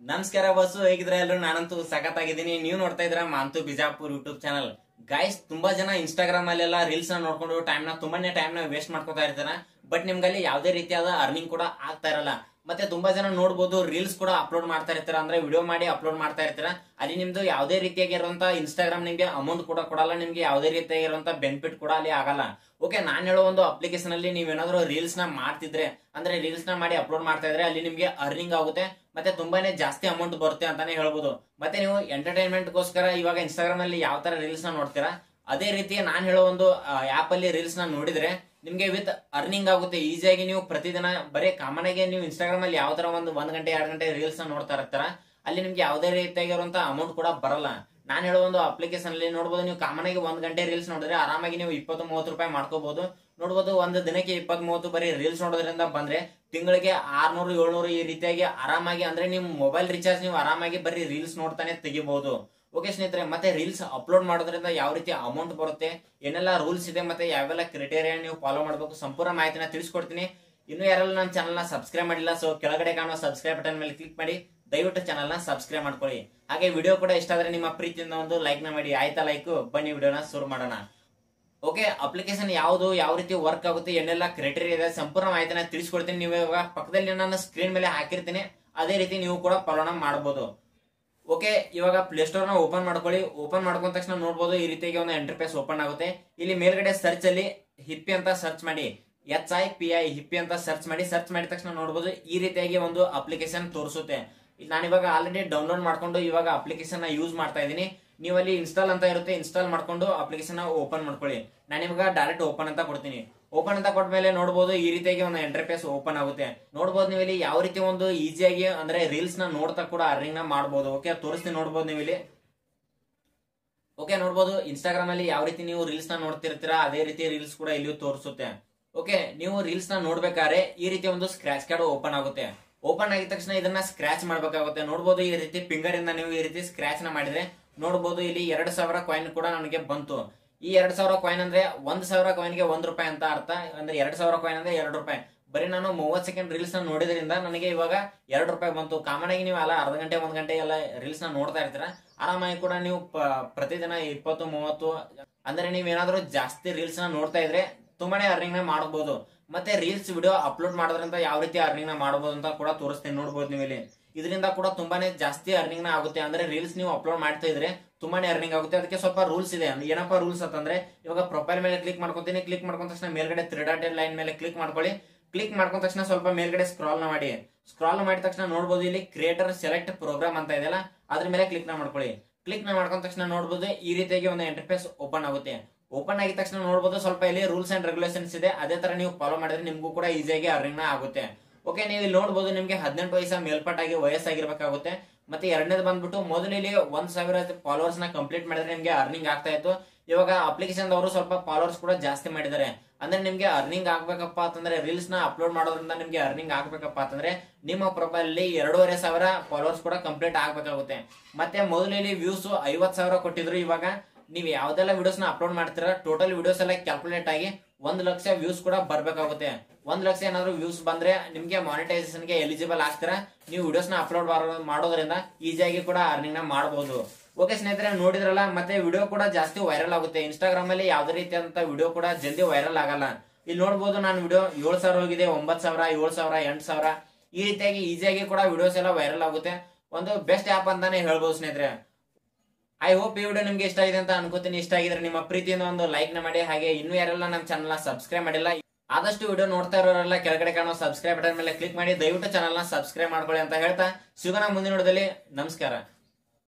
ನಮಸ್ಕಾರ ಬಸ್ಸು ಹೇಗಿದ್ರೆ ಎಲ್ಲರೂ ನಾನಂತೂ ಸಖತ್ತಾಗಿದ್ದೀನಿ ನೀವು ನೋಡ್ತಾ ಇದ್ರ Manthu Bijapur YouTube channel guys ತುಂಬಾ ಜನ ಇನ್ಸ್ಟಾಗ್ರಾಮ್ ಅಲ್ಲೆಲ್ಲ ರೀಲ್ಸ್ ನ ನೋಡ್ಕೊಂಡು ಟೈಮ್ ನ ತುಂಬಾನೇ ಟೈಮ್ ನ ವೇಸ್ಟ್ ಮಾಡ್ಕೊತಾ ಇರ್ತಾರ ಬಟ್ ನಿಮ್ಗಲ್ಲಿ ಯಾವುದೇ ರೀತಿಯಾದ ಅರ್ನಿಂಗ್ ಕೂಡ ಆಗ್ತಾ ಇರಲ್ಲ ಮತ್ತೆ ತುಂಬಾ ಜನ ನೋಡ್ಬೋದು ರೀಲ್ಸ್ ಕೂಡ ಅಪ್ಲೋಡ್ ಮಾಡ್ತಾ ಇರ್ತೀರಾ ಅಂದ್ರೆ ವಿಡಿಯೋ ಮಾಡಿ ಅಪ್ಲೋಡ್ ಮಾಡ್ತಾ ಇರ್ತೀರಾ ಅಲ್ಲಿ ನಿಮ್ದು ಯಾವುದೇ ರೀತಿಯಾಗಿರುವಂತ ಇನ್ಸ್ಟಾಗ್ರಾಮ್ ನಿಮ್ಗೆ ಅಮೌಂಟ್ ಕೂಡ ಕೊಡಲ್ಲ ನಿಮ್ಗೆ ಯಾವುದೇ ರೀತಿಯಾಗಿರುವಂತ ಬೆನಿಫಿಟ್ ಕೂಡ ಅಲ್ಲಿ ಆಗಲ್ಲ ಓಕೆ ನಾನ್ ಹೇಳೋ ಒಂದು ಅಪ್ಲಿಕೇಶನ್ ಅಲ್ಲಿ ನೀವೇನಾದ್ರೂ ರೀಲ್ಸ್ ನ ಮಾಡ್ತಿದ್ರೆ ಅಂದ್ರೆ ರೀಲ್ಸ್ ನ ಮಾಡಿ ಅಪ್ಲೋಡ್ ಮಾಡ್ತಾ ಇದ್ರೆ ಅಲ್ಲಿ ನಿಮ್ಗೆ ಅರ್ನಿಂಗ್ ಆಗುತ್ತೆ ಮತ್ತೆ ತುಂಬಾನೇ ಜಾಸ್ತಿ ಅಮೌಂಟ್ ಬರುತ್ತೆ ಅಂತಾನೆ ಹೇಳ್ಬೋದು ಮತ್ತೆ ನೀವು ಎಂಟರ್ಟೈನ್ಮೆಂಟ್ ಗೋಸ್ಕರ ಇವಾಗ ಇನ್ಸ್ಟಾಗ್ರಾಮ್ ಅಲ್ಲಿ ಯಾವ ತರ ರೀಲ್ಸ್ ನ ನೋಡ್ತೀರಾ ಅದೇ ರೀತಿ ನಾನ್ ಹೇಳೋ ಒಂದು ಆಪ್ ಅಲ್ಲಿ ರೀಲ್ಸ್ ನ ನೋಡಿದ್ರೆ ನಿಮ್ಗೆ ವಿತ್ ಅರ್ನಿಂಗ್ ಆಗುತ್ತೆ ಈಸಿಯಾಗಿ ನೀವು ಪ್ರತಿದಿನ ಬರೀ ಕಾಮನ್ ಆಗಿ ನೀವು ಇನ್ಸ್ಟಾಗ್ರಾಮ್ ಅಲ್ಲಿ ಯಾವ ತರ ಒಂದು ಒಂದ್ ಗಂಟೆ ಎರಡ್ ಗಂಟೆ ರೀಲ್ಸ್ ನ ನೋಡ್ತಾ ಇರ್ತಾರ ಅಲ್ಲಿ ನಿಮ್ಗೆ ಯಾವುದೇ ರೀತಿಯಾಗಿರುವಂತ ಅಮೌಂಟ್ ಕೂಡ ಬರಲ್ಲ ನಾನು ಹೇಳೋ ಒಂದು ಅಪ್ಲಿಕೇಶನ್ ಅಲ್ಲಿ ನೋಡಬಹುದು ನೀವು ಕಾಮನ್ ಆಗಿ ಒಂದ್ ಗಂಟೆ ರೀಲ್ಸ್ ನೋಡಿದ್ರೆ ಆರಾಮಾಗಿ ನೀವು ಇಪ್ಪತ್ತು ಮೂವತ್ತು ರೂಪಾಯಿ ಮಾಡ್ಕೋಬಹುದು ನೋಡಬಹುದು ಒಂದು ದಿನಕ್ಕೆ ಇಪ್ಪತ್ ಮೂವತ್ತು ಬರೀ ರೀಲ್ಸ್ ನೋಡೋದ್ರಿಂದ ಬಂದ್ರೆ ತಿಂಗಳಿಗೆ ಆರ್ನೂರು ಏಳ್ನೂರು ಈ ರೀತಿಯಾಗಿ ಆರಾಮಾಗಿ ಅಂದ್ರೆ ನಿಮ್ ಮೊಬೈಲ್ ರಿಚಾರ್ಜ್ ನೀವು ಆರಾಮಾಗಿ ಬರೀ ರೀಲ್ಸ್ ನೋಡ್ತಾನೆ ತೆಗಿಬಹುದು ಓಕೆ ಸ್ನೇಹಿತರೆ ಮತ್ತೆ ರೀಲ್ಸ್ ಅಪ್ಲೋಡ್ ಮಾಡೋದ್ರಿಂದ ಯಾವ ರೀತಿ ಅಮೌಂಟ್ ಬರುತ್ತೆ ಏನೆಲ್ಲ ರೂಲ್ಸ್ ಇದೆ ಮತ್ತೆ ಯಾವೆಲ್ಲ ಕ್ರಿಟೇರಿಯಾ ನೀವು ಫಾಲೋ ಮಾಡಬೇಕು ಸಂಪೂರ್ಣ ಮಾಹಿತಿನ ತಿಳಿಸ್ಕೊಡ್ತೀನಿ ಇನ್ನು ಯಾರೆಲ್ಲ ನನ್ನ ಚಾನಲ್ ನ ಸಬ್ಸ್ಕ್ರೈಬ್ ಮಾಡಿಲ್ಲ ಸೊ ಕೆಳಗಡೆ ಕಾಣುವ ಸಬ್ಸ್ಕ್ರೈಬ್ ಬಟನ್ ಮೇಲೆ ಕ್ಲಿಕ್ ಮಾಡಿ ದಯವಿಟ್ಟು ಚಾನಲ್ ನ ಸಬ್ಸ್ಕ್ರೈಬ್ ಮಾಡ್ಕೊಳ್ಳಿ ಹಾಗೆ ವಿಡಿಯೋ ಕೂಡ ಇಷ್ಟ ಆದ್ರೆ ನಿಮ್ಮ ಪ್ರೀತಿಯಿಂದ ಒಂದು ಲೈಕ್ ನ ಮಾಡಿ ಆಯ್ತಾ ಲೈಕ್ ಬನ್ನಿ ವಿಡಿಯೋನ ಶುರು ಮಾಡೋಣ ಓಕೆ ಅಪ್ಲಿಕೇಶನ್ ಯಾವುದು ಯಾವ ರೀತಿ ವರ್ಕ್ ಆಗುತ್ತೆ ಏನೆಲ್ಲ ಕ್ರೈಟೇರಿಯಾ ಇದೆ ಸಂಪೂರ್ಣ ಮಾಹಿತಿನ ತಿಳಿಸ್ಕೊಡ್ತೀನಿ ನೀವು ಇವಾಗ ಪಕ್ಕದಲ್ಲಿ ನಾನು ಸ್ಕ್ರೀನ್ ಮೇಲೆ ಹಾಕಿರ್ತೀನಿ ಅದೇ ರೀತಿ ನೀವು ಕೂಡ ಫಾಲೋನ ಮಾಡಬಹುದು ಓಕೆ ಇವಾಗ ಪ್ಲೇ ಸ್ಟೋರ್ ನ ಓಪನ್ ಮಾಡ್ಕೊಳ್ಳಿ ಓಪನ್ ಮಾಡ್ಕೊಂಡ ತಕ್ಷಣ ನೋಡಬಹುದು ಈ ರೀತಿಯಾಗಿ ಒಂದು ಎಂಟರ್ಪೇಸ್ ಓಪನ್ ಆಗುತ್ತೆ ಇಲ್ಲಿ ಮೇಲ್ಗಡೆ ಸರ್ಚ್ ಅಲ್ಲಿ ಹಿಪ್ಪಿ ಅಂತ ಸರ್ಚ್ ಮಾಡಿ H I P I Hipi ಅಂತ ಸರ್ಚ್ ಮಾಡಿ ಸರ್ಚ್ ಮಾಡಿದ ತಕ್ಷಣ ನೋಡಬಹುದು ಈ ರೀತಿಯಾಗಿ ಒಂದು ಅಪ್ಲಿಕೇಶನ್ ತೋರಿಸುತ್ತೆ ನಾನು ಇವಾಗ ಆಲ್ರೆಡಿ ಡೌನ್ಲೋಡ್ ಮಾಡ್ಕೊಂಡು ಇವಾಗ ಅಪ್ಲಿಕೇಶನ್ ನ ಯೂಸ್ ಮಾಡ್ತಾ ಇದ್ದೀನಿ ನೀವು ಅಲ್ಲಿ ಇನ್ಸ್ಟಾಲ್ ಅಂತ ಇರುತ್ತೆ ಇನ್ಸ್ಟಾಲ್ ಮಾಡ್ಕೊಂಡು ಅಪ್ಲಿಕೇಶನ್ ಓಪನ್ ಮಾಡ್ಕೊಳ್ಳಿ ನಾನು ಇವಾಗ ಡೈರೆಕ್ಟ್ ಓಪನ್ ಅಂತ ಕೊಡ್ತೀನಿ ಓಪನ್ ಅಂತ ಕೊಟ್ಮೇಲೆ ನೋಡಬಹುದು ಈ ರೀತಿಯಾಗಿ ಒಂದು ಎಂಟರ್ಪೇಸ್ ಓಪನ್ ಆಗುತ್ತೆ ನೋಡಬಹುದು ನೀವು ಇಲ್ಲಿ ಯಾವ ರೀತಿ ಒಂದು ಈಸಿಯಾಗಿ ಅಂದ್ರೆ ರೀಲ್ಸ್ ನ ನೋಡ್ತಾ ಕೂಡ ಅರ್ನಿಂಗ್ ನ ಮಾಡಬಹುದು ಓಕೆ ತೋರಿಸ್ತೀನಿ ನೋಡಬಹುದು ನೀವು ಇಲ್ಲಿ ಓಕೆ ನೋಡಬಹುದು ಇನ್ಸ್ಟಾಗ್ರಾಮ್ ಅಲ್ಲಿ ಯಾವ ರೀತಿ ನೀವು ರೀಲ್ಸ್ ನ ನೋಡ್ತಿರ್ತೀರಾ ಅದೇ ರೀತಿ ರೀಲ್ಸ್ ಕೂಡ ಇಲ್ಲಿಯೂ ತೋರಿಸುತ್ತೆ ಓಕೆ ನೀವು ರೀಲ್ಸ್ ನ ನೋಡ್ಬೇಕಾದ್ರೆ ಈ ರೀತಿ ಒಂದು ಸ್ಕ್ರಾಚ್ ಕಾರ್ಡ್ ಓಪನ್ ಆಗುತ್ತೆ ಓಪನ್ ಆಗಿದ ತಕ್ಷಣ ಇದನ್ನ ಸ್ಕ್ರಾಚ್ ಮಾಡ್ಬೇಕಾಗುತ್ತೆ ನೋಡಬಹುದು ಈ ರೀತಿ ಫಿಂಗರ್ ಇಂದ ನೀವು ಈ ರೀತಿ ಸ್ಕ್ರಾಚ್ ನ ಮಾಡಿದ್ರೆ ನೋಡಬಹುದು ಇಲ್ಲಿ ಎರಡ್ ಸಾವಿರ ಕಾಯಿನ್ ಕೂಡ ನನಗೆ ಬಂತು ಈ ಎರಡ್ ಸಾವಿರ ಕಾಯಿನ್ ಅಂದ್ರೆ ಒಂದ್ ಸಾವಿರ ಕಾಯಿನ್ ಗೆ ಒಂದ್ ರೂಪಾಯಿ ಅಂತ ಅರ್ಥ ಅಂದ್ರೆ ಎರಡ್ ಸಾವಿರ ಕಾಯಿನ್ ಅಂದ್ರೆ ಎರಡು ರೂಪಾಯಿ ಬರೀ ನಾನು ಮೂವತ್ ಸೆಕೆಂಡ್ ರೀಲ್ಸ್ ನ ನೋಡಿದ್ರಿಂದ ನನಗೆ ಇವಾಗ ಎರಡು ರೂಪಾಯಿ ಬಂತು ಕಾಮನ್ ಆಗಿ ನೀವು ಅಲ್ಲ ಅರ್ಧ ಗಂಟೆ ಒಂದ್ ಗಂಟೆ ಎಲ್ಲ ರೀಲ್ಸ್ ನ ನೋಡ್ತಾ ಇರ್ತೀರಾ ಆರಾಮಾಗಿ ಕೂಡ ನೀವು ಪ- ಪ್ರತಿದಿನ ಇಪ್ಪತ್ತು ಮೂವತ್ತು ಅಂದ್ರೆ ನೀವ್ ಏನಾದ್ರೂ ಜಾಸ್ತಿ ರೀಲ್ಸ್ ನ ನೋಡ್ತಾ ಇದ್ರೆ ತುಂಬಾನೇ ಅರ್ನಿಂಗ್ ನ ಮಾಡಬಹುದು ಮತ್ತೆ ರೀಲ್ಸ್ ವಿಡಿಯೋ ಅಪ್ಲೋಡ್ ಮಾಡೋದ್ರಿಂದ ಯಾವ ರೀತಿ ಅರ್ನಿಂಗ್ ನ ಮಾಡಬಹುದು ಅಂತ ಕೂಡ ತೋರಿಸ್ತೀನಿ ನೋಡಬಹುದು ನೀವು ಇಲ್ಲಿ ಇದರಿಂದ ಕೂಡ ತುಂಬಾನೇ ಜಾಸ್ತಿ ಅರ್ನಿಂಗ್ ನ ಆಗುತ್ತೆ ಅಂದ್ರೆ ರೀಲ್ಸ್ ನೀವು ಅಪ್ಲೋಡ್ ಮಾಡ್ತಾ ಇದ್ರೆ ತುಂಬಾನೇ ಅರ್ನಿಂಗ್ ಆಗುತ್ತೆ ಅದಕ್ಕೆ ಸ್ವಲ್ಪ ರೂಲ್ಸ್ ಇದೆ ಏನಪ್ಪಾ ರೂಲ್ಸ್ ಅಂತಂದ್ರೆ ಇವಾಗ ಪ್ರೊಫೈಲ್ ಮೇಲೆ ಕ್ಲಿಕ್ ಮಾಡ್ಕೊತೀನಿ ಕ್ಲಿಕ್ ಮಾಡ್ಕೊಂಡ ತಕ್ಷಣ ಮೇಲ್ಗಡೆ ತ್ರೀ ಡಾಟ್ ಲೈನ್ ಮೇಲೆ ಕ್ಲಿಕ್ ಮಾಡ್ಕೊಳ್ಳಿ ಕ್ಲಿಕ್ ಮಾಡ್ಕೊಂಡ ತಕ್ಷಣ ಸ್ವಲ್ಪ ಮೇಲ್ಗಡೆ ಸ್ಕ್ರಾಲ್ ನ ಮಾಡಿ ಸ್ಕ್ರಾಲ್ ಮಾಡಿದ ತಕ್ಷಣ ನೋಡಬಹುದು ಇಲ್ಲಿ ಕ್ರಿಯೇಟರ್ ಸೆಲೆಕ್ಟ್ ಪ್ರೋಗ್ರಾಮ್ ಅಂತ ಇದೆಯಲ್ಲ ಅದ್ರ ಮೇಲೆ ಕ್ಲಿಕ್ ನ ಮಾಡ್ಕೊಳ್ಳಿ ಕ್ಲಿಕ್ ನ ಮಾಡ್ಕೊಂಡ ತಕ್ಷಣ ನೋಡಬಹುದು ಈ ರೀತಿಯಾಗಿ ಒಂದು ಇಂಟರ್ಫೇಸ್ ಓಪನ್ ಆಗುತ್ತೆ ಓಪನ್ ಆಗಿದ ತಕ್ಷಣ ನೋಡಬಹುದು ಸ್ವಲ್ಪ ಇಲ್ಲಿ ರೂಲ್ಸ್ ಅಂಡ್ ರೆಗ್ಯುಲೇಷನ್ಸ್ ಇದೆ ಅದೇ ತರ ನೀವು ಫಾಲೋ ಮಾಡಿದ್ರೆ ನಿಮ್ಗೂ ಕೂಡ ಈಸಿಯಾಗಿ ಅರ್ನಿಂಗ್ ನ ಆಗುತ್ತೆ ಓಕೆ ನೀವು ಇಲ್ಲಿ ನೋಡಬಹುದು ನಿಮ್ಗೆ ಹದಿನೆಂಟು ವಯಸ್ಸ ಮೇಲ್ಪಟ್ಟಾಗಿ ವಯಸ್ಸಾಗಿರ್ಬೇಕಾಗುತ್ತೆ ಮತ್ತೆ ಎರಡನೇದು ಬಂದ್ಬಿಟ್ಟು ಮೊದಲು ಇಲ್ಲಿ ಒಂದ್ ಸಾವಿರ ಫಾಲೋವರ್ಸ್ ನ ಕಂಪ್ಲೀಟ್ ಮಾಡಿದ್ರೆ ನಿಮ್ಗೆ ಅರ್ನಿಂಗ್ ಆಗ್ತಾ ಇತ್ತು ಇವಾಗ ಅಪ್ಲಿಕೇಶನ್ ಅವರು ಸ್ವಲ್ಪ ಫಾಲೋವರ್ಸ್ ಕೂಡ ಜಾಸ್ತಿ ಮಾಡಿದ್ದಾರೆ ಅಂದ್ರೆ ನಿಮ್ಗೆ ಅರ್ನಿಂಗ್ ಆಗ್ಬೇಕಪ್ಪ ಅಂತಂದ್ರೆ ರೀಲ್ಸ್ ನ ಅಪ್ಲೋಡ್ ಮಾಡೋದ್ರಿಂದ ನಿಮ್ಗೆ ಅರ್ನಿಂಗ್ ಆಗ್ಬೇಕಪ್ಪ ಅಂತಂದ್ರೆ ನಿಮ್ಮ ಪ್ರೊಫೈಲ್ ಅಲ್ಲಿ ಎರಡೂವರೆ ಸಾವಿರ ಫಾಲೋವರ್ಸ್ ಕೂಡ ಕಂಪ್ಲೀಟ್ ಆಗ್ಬೇಕಾಗುತ್ತೆ ಮತ್ತೆ ಮೊದಲು ಇಲ್ಲಿ ವ್ಯೂಸ್ ಐವತ್ ಸಾವಿರ ಕೊಟ್ಟಿದ್ರು ಇವಾಗ ನೀವು ಯಾವ್ದೆಲ್ಲ ವಿಡಿಯೋಸ್ ನ ಅಪ್ಲೋಡ್ ಮಾಡ್ತೀರಾ ಟೋಟಲ್ ವಿಡಿಯೋಸ್ ಎಲ್ಲ ಕ್ಯಾಲ್ಕುಲೇಟ್ ಆಗಿ ಒಂದ್ ಲಕ್ಷ ವ್ಯೂಸ್ ಕೂಡ ಬರ್ಬೇಕಾಗುತ್ತೆ ಒಂದ್ ಲಕ್ಷ ಏನಾದ್ರು ವ್ಯೂಸ್ ಬಂದ್ರೆ ನಿಮ್ಗೆ ಮಾನಿಟೈಸೇಷನ್ ಗೆ ಎಲಿಜಿಬಲ್ ಆಗ್ತೀರಾ ನೀವು ವಿಡಿಯೋಸ್ ನ ಅಪ್ಲೋಡ್ ಮಾಡೋದ್ರಿಂದ ಈಸಿಯಾಗಿ ಕೂಡ ಅರ್ನಿಂಗ್ ನ ಮಾಡಬಹುದು ಓಕೆ ಸ್ನೇಹಿತರೆ ನೋಡಿದ್ರಲ್ಲ ಮತ್ತೆ ವಿಡಿಯೋ ಕೂಡ ಜಾಸ್ತಿ ವೈರಲ್ ಆಗುತ್ತೆ ಇನ್ಸ್ಟಾಗ್ರಾಮ್ ಅಲ್ಲಿ ಯಾವ್ದೇ ರೀತಿಯಾದಂತ ವಿಡಿಯೋ ಕೂಡ ಜಲ್ದಿ ವೈರಲ್ ಆಗಲ್ಲ ಇಲ್ಲಿ ನೋಡಬಹುದು ನಾನು ವಿಡಿಯೋ ಏಳು ಸಾವಿರ ಹೋಗಿದೆ ಒಂಬತ್ ಸಾವಿರ ಏಳು ಸಾವಿರ ಎಂಟು ಸಾವಿರ ಈ ರೀತಿಯಾಗಿ ಈಸಿಯಾಗಿ ಕೂಡ ವಿಡಿಯೋಸ್ ಎಲ್ಲ ವೈರಲ್ ಆಗುತ್ತೆ ಒಂದು ಬೆಸ್ಟ್ ಆಪ್ ಅಂತಾನೆ ಹೇಳ್ಬೋದು ಸ್ನೇಹಿತರೆ ಐ ಹೋಪ್ ಈ ವಿಡಿಯೋ ನಿಮ್ಗೆ ಇಷ್ಟ ಆಗಿದೆ ಅಂತ ಅನ್ಕೋತೀನಿ ಇಷ್ಟ ಆಗಿದ್ರೆ ನಿಮ್ಮ ಪ್ರೀತಿಯಿಂದ ಒಂದು ಲೈಕ್ ನ ಮಾಡಿ ಹಾಗೆ ಇನ್ನೂ ಯಾರೆಲ್ಲ ನಮ್ಮ ಚಾನಲ್ ಸಬ್ಸ್ಕ್ರೈಬ್ ಮಾಡಿಲ್ಲ ಆದಷ್ಟು ವಿಡಿಯೋ ನೋಡ್ತಾ ಇರೋರೆಲ್ಲ ಕೆಳಗಡೆ ಕಾಣೋ ಸಬ್ಸ್ಕ್ರೈಬ್ ಬಟನ್ ಮೇಲೆ ಕ್ಲಿಕ್ ಮಾಡಿ ದಯವಿಟ್ಟು ಚಾನಲ್ ನ ಸಬ್ಸ್ಕ್ರೈಬ್ ಮಾಡ್ಕೊಳ್ಳಿ ಅಂತ ಹೇಳ್ತಾ ಸಿಗೋಣ ಮುಂದಿನ ವಿಡಿಯೋದಲ್ಲಿ ನಮಸ್ಕಾರ